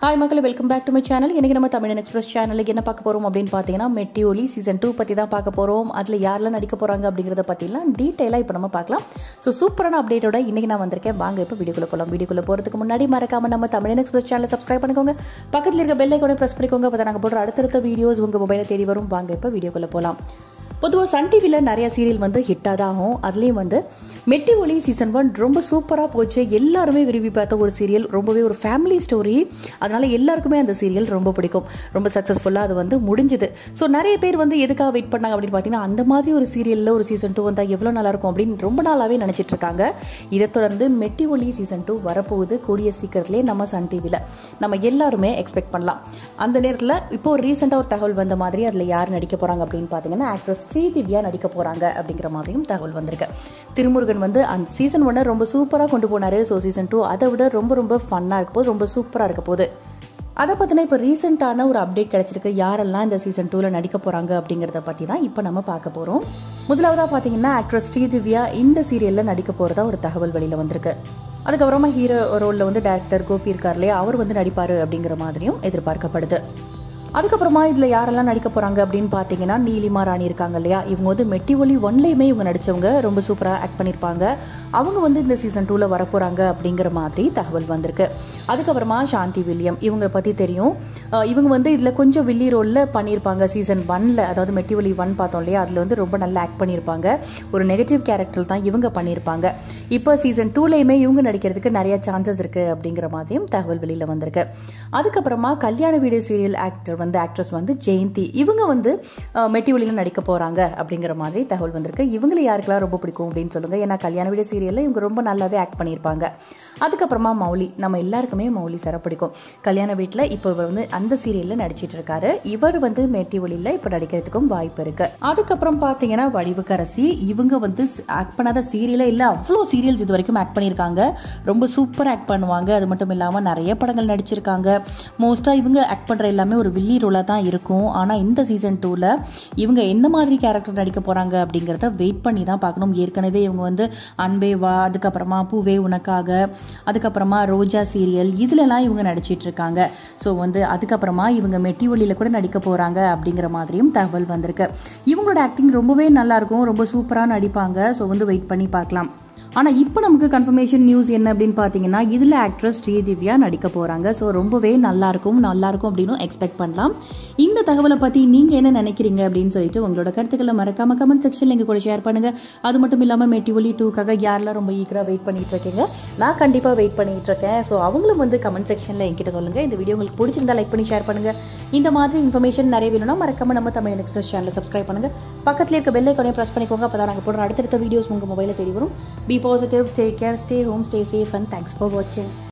hi மக்கள் welcome back to my channel இன்றைக்கி நம்ம தமிழன் எக்ஸ்பிரஸ் சேனலுக்கு என்ன பார்க்க போகிறோம் அப்படின்னு பார்த்தீங்கன்னா மெட்டி ஒலி சீசன் டூ பற்றி தான் பார்க்க போகிறோம் அதில் யாரெல்லாம் நடிக்க போகிறாங்க அப்படிங்கிறத பற்றிலாம் டீட்டெயிலாக இப்போ நம்ம பார்க்கலாம் ஸோ சூப்பரான அப்டேட்டோட இன்றைக்கி நான் வந்திருக்கேன் வாங்க இப்போ வீடியோக்குள்ளே போகலாம் வீடியோக்குள்ளே போகிறதுக்கு முன்னாடி மறக்காம நம்ம தமிழன் எக்ஸ்பிரஸ் சேனலை சப்ஸ்கிரைப் பண்ணிக்கோங்க பக்கத்தில் இருக்க பெல் ஐக்கோனை ப்ரெஸ் பண்ணிக்கோங்க அப்போ நாங்கள் போடுற அடுத்தடுத்த வீடியோஸ் உங்கள் மொபைலை தேடி வரும் வாங்க இப்போ வீடியோக்குள்ளே போகலாம் பொதுவாக சன் டிவியில் நிறைய சீரியல் வந்து ஹிட்டாக தான் ஆகும் அதுலேயும் வந்து மெட்டி ஒலி சீசன் ஒன் ரொம்ப சூப்பராக போச்சு எல்லாருமே விரும்பி பார்த்த ஒரு சீரியல் ரொம்பவே ஒரு ஃபேமிலி ஸ்டோரி அதனால எல்லாருக்குமே அந்த சீரியல் ரொம்ப பிடிக்கும் ரொம்ப சக்ஸஸ்ஃபுல்லாக அது வந்து முடிஞ்சுது ஸோ நிறைய பேர் வந்து எதுக்காக வெயிட் பண்ணாங்க அப்படின்னு பார்த்தீங்கன்னா அந்த மாதிரி ஒரு சீரியலில் ஒரு சீசன் டூ வந்தால் எவ்வளோ நல்லா இருக்கும் அப்படின்னு ரொம்ப நாளாகவே நினச்சிட்டு இருக்காங்க இதை தொடர்ந்து மெட்டி ஒலி சீசன் டூ வரப்போகுது கூடிய சீக்கிரத்திலே நம்ம சன் டிவியில் நம்ம எல்லாருமே எக்ஸ்பெக்ட் பண்ணலாம் அந்த நேரத்தில் இப்போ ஒரு ரீசெண்டாக ஒரு தகவல் வந்த மாதிரி அதில் யார் நடிக்க போகிறாங்க அப்படின்னு பார்த்தீங்கன்னா ஆக்ட்ரஸ் ஸ்ரீதிவ்யா நடிக்க போகிறாங்க அப்படிங்கிற மாதிரியும் தகவல் வந்திருக்கு திருமுருகன் வந்து அந்த சீசன் ஒன்னை ரொம்ப சூப்பராக கொண்டு போனார் ஸோ சீசன் டூ அதை விட ரொம்ப ரொம்ப ஃபன்னாக இருக்க போது ரொம்ப சூப்பராக இருக்க போகுது அதை பற்றின இப்போ ரீசெண்டான ஒரு அப்டேட் கிடச்சிருக்கு யாரெல்லாம் இந்த சீசன் டூவில் நடிக்க போகிறாங்க அப்படிங்கிறத பற்றி தான் இப்போ நம்ம பார்க்க போகிறோம் முதலாவதாக பார்த்தீங்கன்னா ஆக்ட்ரஸ் ஸ்ரீதிவ்யா இந்த சீரியலில் நடிக்க போகிறதா ஒரு தகவல் வெளியில் வந்திருக்கு அதுக்கப்புறமா ஹீரோ ரோலில் வந்து டேரக்டர் கோபி இருக்கார் இல்லையா அவர் வந்து நடிப்பார் அப்படிங்கிற மாதிரியும் எதிர்பார்க்கப்படுது அதுக்கப்புறமா இதில் யாரெல்லாம் நடிக்க போகிறாங்க அப்படின்னு பார்த்தீங்கன்னா நீலிமா ராணி இருக்காங்க இல்லையா இவங்க வந்து மெட்டி ஒலி ஒன்லேயுமே இவங்க நடித்தவங்க ரொம்ப சூப்பராக ஆக்ட் பண்ணியிருப்பாங்க அவங்க வந்து இந்த சீசன் டூவில் வரப்போகிறாங்க அப்படிங்கிற மாதிரி தகவல் வந்திருக்கு அதுக்கப்புறமா சாந்தி வில்லியம் இவங்க பற்றி தெரியும் அஹ் இவங்க வந்து இதில் கொஞ்சம் வில்லி ரோலில் பண்ணியிருப்பாங்க சீசன் ஒன்ல அதாவது மெட்டி ஒலி ஒன் பார்த்தோம் இல்லையா அதில் வந்து ரொம்ப நல்லா ஆக்ட் பண்ணியிருப்பாங்க ஒரு நெகட்டிவ் கேரக்டர் தான் இவங்க பண்ணியிருப்பாங்க இப்போ சீசன் டூலேயுமே இவங்க நடிக்கிறதுக்கு நிறைய சான்சஸ் இருக்குது அப்படிங்கிற மாதிரியும் தகவல் வெளியில் வந்திருக்கு அதுக்கப்புறமா கல்யாண வீடு சீரியல் ஆக்டர் வந்து ஆக்ட்ரஸ் வந்து ஜெயந்தி இவங்க வந்து அஹ், மெட்டி ஒலியில் நடிக்க போகிறாங்க அப்படிங்கிற மாதிரி தகவல் வந்திருக்கு இவங்களை யாருக்கெல்லாம் ரொம்ப பிடிக்கும் அப்படின்னு சொல்லுங்க ஏன்னா கல்யாண வீடு சீரியலில் இவங்க ரொம்ப நல்லாவே ஆக்ட் பண்ணியிருப்பாங்க அதுக்கப்புறமா மௌலி நம்ம எல்லாருக்குமே மௌலி சார பிடிக்கும் கல்யாண வீட்டில் இப்போ இவர் வந்து அந்த சீரியலில் நடிச்சிட்டு இருக்காரு இவர் வந்து மெட்டி ஒலியில் இப்போ நடிக்கிறதுக்கும் வாய்ப்பு இருக்கு அதுக்கப்புறம் பார்த்தீங்கன்னா வடிவுக்கரசி இவங்க வந்து ஆக்ட் பண்ணாத சீரியலே இல்லை அவ்வளோ சீரியல்ஸ் இது வரைக்கும் ஆக்ட் பண்ணியிருக்காங்க ரொம்ப சூப்பர் ஆக்ட் பண்ணுவாங்க அது மட்டும் இல்லாமல் நிறைய படங்கள் நடிச்சிருக்காங்க மோஸ்ட்டாக இவங்க ஆக்ட் பண்ணுற எல்லாமே ஒரு வில்லி ரோலாக தான் இருக்கும் ஆனால் இந்த சீசன் டூவில் இவங்க என்ன மாதிரி கேரக்டர் நடிக்க போகிறாங்க அப்படிங்கிறத வெயிட் பண்ணி தான் பார்க்கணும் ஏற்கனவே இவங்க வந்து அன்பே வா அதுக்கப்புறமா பூவே உனக்காக அதுக்கப்புறமா ரோஜா சீரியல் இதுலலாம் இவங்க நடிச்சிட்டு இருக்காங்க ஸோ வந்து அதுக்கப்புறமா இவங்க மெட்டி ஒலியில் கூட நடிக்க போகிறாங்க அப்படிங்கிற மாதிரியும் தகவல் வந்திருக்கு இவங்களோட ஆக்டிங் ரொம்பவே நல்லா இருக்கும் ரொம்ப சூப்பராக நடிப்பாங்க ஸோ வந்து வெயிட் பண்ணி பார்க்கலாம் ஆனால் இப்போ நமக்கு கன்ஃபர்மேஷன் நியூஸ் என்ன அப்படின்னு பார்த்தீங்கன்னா இதில் ஆக்ட்ரஸ் ஸ்ரீதிவ்யா நடிக்க போகிறாங்க ஸோ ரொம்பவே நல்லாயிருக்கும் நல்லாயிருக்கும் அப்படின்னு எக்ஸ்பெக்ட் பண்ணலாம் இந்த தகவலை பற்றி நீங்கள் என்ன நினைக்கிறீங்க அப்படின்னு சொல்லிட்டு உங்களோட கருத்துக்களை மறக்காம கமெண்ட் செக்ஷனில் எங்கள் கூட ஷேர் பண்ணுங்கள் அது மட்டும் இல்லாமல் மெட்டி ஒலி டூக்காக யாரெல்லாம் ரொம்ப ஈக்கராக வெயிட் பண்ணிட்டு இருக்கீங்க நான் கண்டிப்பாக வெயிட் பண்ணிட்டு இருக்கேன் ஸோ அவங்களும் வந்து கமெண்ட் செக்ஷனில் என்கிட்ட சொல்லுங்கள் இந்த வீடியோ உங்களுக்கு பிடிச்சிருந்தா லைக் பண்ணி ஷேர் பண்ணுங்கள் இந்த மாதிரி இன்ஃபர்மேஷன் நிறைய வேணும்னா மறக்காம நம்ம தமிழ் எக்ஸ்பிரஸ் சேனலை சப்ஸ்கிரைப் பண்ணுங்கள் பக்கத்தில் இருக்க பெல் ஐக்கானே ப்ரெஸ் பண்ணிக்கோங்க அப்போ தான் நாங்கள் போடுற அடுத்தடுத்த வீடியோஸ் உங்கள் மொபைலில் தெரிய வரும் be positive take care stay home stay safe and thanks for வாட்சிங்